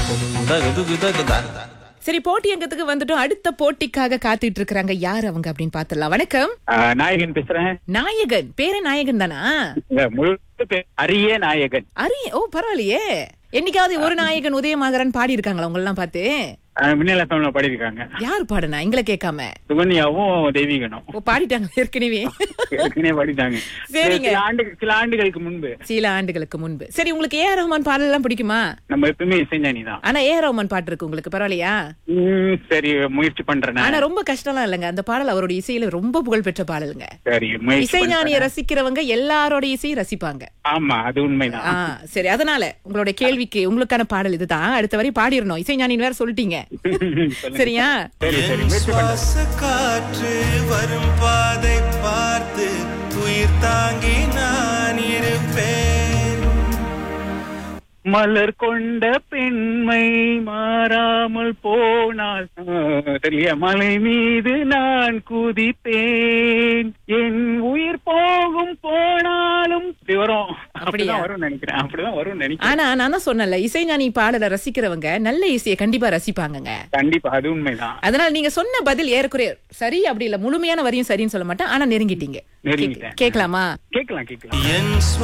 சரி போட்டி அங்கத்துக்கு வந்துட்டோம் அடுத்த போட்டிக்காக காத்துட்டு இருக்காங்க யார் அவங்க அப்படின்னு பாத்துடலாம் வணக்கம் ஆஹ் நாயகன் பேசுறேன் நாயகன் பேரே நாயகன் தானா இந்த முழு பேர் அரிய நாயகன் அரி ஓ பரவாயில்லையே என்னைக்காவது ஒரு நாயகன் உதயமாகரன் பாடி இருக்காங்களா உங்க எல்லாம் பார்த்து ஆஹ் மின்னல் FM ல பாடியிருக்காங்க யார் பாடுனா எங்களை கேட்காம சுகன்யாவும் தெய்வீகனும் ஓ பாடிட்டாங்க ஏற்கனவே ஏற்கனவே பாடிட்டாங்க சரிங்க. சில ஆண்டு சில ஆண்டுகளுக்கு முன்பு சில ஆண்டுகளுக்கு முன்பு சரி உங்களுக்கு ஏ ஆர் ரஹ்மான் பாடல் எல்லாம் பிடிக்குமா நம்ம எப்பவுமே இசைஞானி தான் ஆனா ஏ ஆர் ரஹ்மான் பாட்டு இருக்கு உங்களுக்கு பரவாயில்லையா உம், சரி முயற்சி பண்றேன் ஆனா ரொம்ப கஷ்டம்லாம் இல்லைங்க அந்த பாடல் அவரோட இசையில ரொம்ப புகழ்பெற்ற பாடலுங்க சரி முயற்சி இசைஞானிய பண்றேன். ரசிக்கிறவங்க எல்லாரோட இசையும் ரசிப்பாங்க ஆமா அது உண்மைதான் ஆ சரி அதனால உங்களோட கேள்விக்கு உங்களுக்கான பாடல் இதுதான் அடுத்த வரை பாடிடணும் இசைஞானின்னு வேற சொல்லிட்டீங்க சொல்லுங்க. சரியா சரி சரி முயற்சி பண்றேன் சுவாச காற்று வரும் பாதை பார்த்து உயிர் தாங்கி நான் இருப்பேன் மலர் கொண்ட பெண்மை மாறாமல் போனால் ஆஹ், தெரியல மலை மீது நான் குதிப்பேன் என் உயிர் போகும் போனாலும் இப்படி வரும் அப்படிதான் வரும் நினைக்கிறேன் அப்படிதான் வரும் நினைக்கிறேன் ஆனா நான் தான் சொன்னேன்ல இசைஞானி பாடலை ரசிக்கிறவங்க நல்ல இசையை கண்டிப்பா ரசிப்பாங்கங்க கண்டிப்பா அது உண்மைதான் அதனால நீங்க சொன்ன பதில் ஏறக்குறைய சரி அப்படி இல்ல முழுமையான வரியும் சரின்னு சொல்ல மாட்டேன் ஆனா நெருங்கிட்டீங்க நெருங்கிட்டேன். கேட்கலாமா கேட்கலாம் கேட்கலாம் என்